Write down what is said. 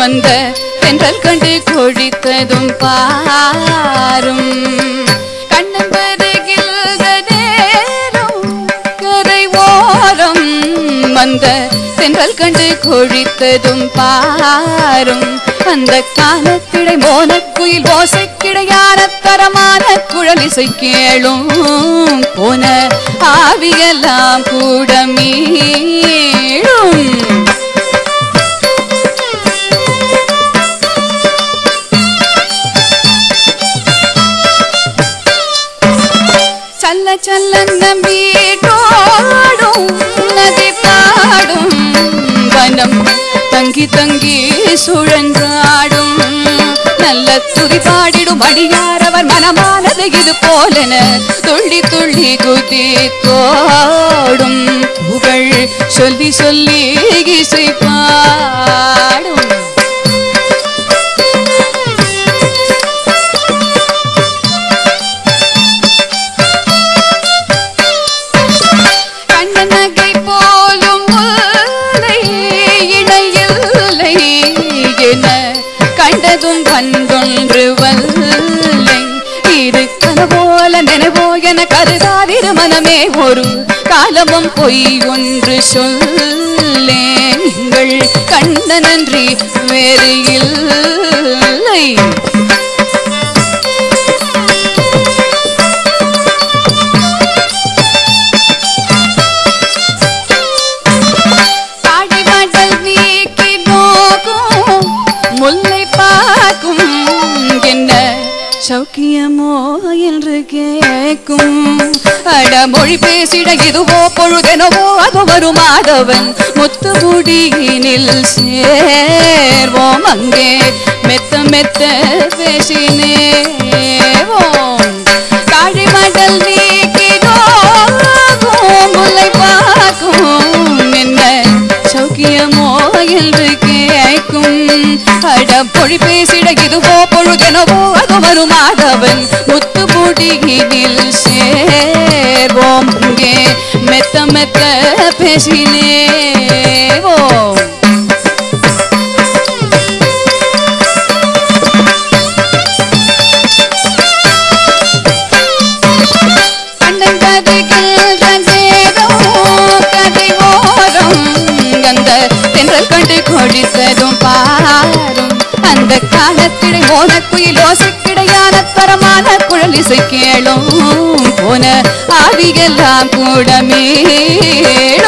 அந்த தென்றல் கண்டு கொழித்ததும் பாரும் கண்ணன் வருகின்ற நேரம் கரை ஓரம் அந்த தென்றல் கண்டு கொழித்ததும் பாரும் அந்த காலத்திடை மோனக்குயில் ஓசைக்கிடையான தரமான குழலிசை கேளும் போன ஆவியெல்லாம் கூட மீளும் சல்ல சல்ல நம்பீட்டோடும் நதி பாடும் வனம் தங்கி தங்கி சுழன்றாடும் நல்ல துதி பாடிடும் அடியாரவர் மனமானது இது போலென துள்ளி துள்ளி குதி தோடும் புகழ் சொல்லி சொல்லி இசை பாடும் கண்ண நகை போலும் முல்லை இணையில்லை என கண்டதும் கண்டொன்று வல்லை இது கனவோல நினைவோ என கருதாதிரு மனமே ஒரு காலமும் பொய் ஒன்று சொல்லேன் நீங்கள் கண்ண நன்றி வேறு இல்லை பாடிவாடல் நீக்கி நோக்கும் முல்லை பார்க்கும் என்ன சௌக்கியமோ என்று கேட்கும் அடமொழி பேசிட இதுவோ பொழுதெனவோ அது வரும் ஆடவன் முத்து முடியினில் சேர்வோம் அங்கே மெத்த மெத்த பேசினேவோம் காழி மடல் நீக்கி நோக்கும் முல்லை பார்க்கும் என்ன சௌக்கியமோ என்று கேட்கும் அட பொழி பேசிட இதுவோ பொழுதெனவோ அது வரும் ஆடவன் முத்து முடியினில் சேர்வோம் இங்கே மெத்த மெத்த பேசினேவோம் கண்ணன் கதைகள் தந்தேதோ கதை ஓரம் அந்த தென்றல் கண்டு கொடித்ததும் பாரும் அந்த காலத்திடை மோன குயில் ஓசைக்கிடையான தரமான குழலிசை கேளும் போன ஆவியெல்லாம் கூட மீளும்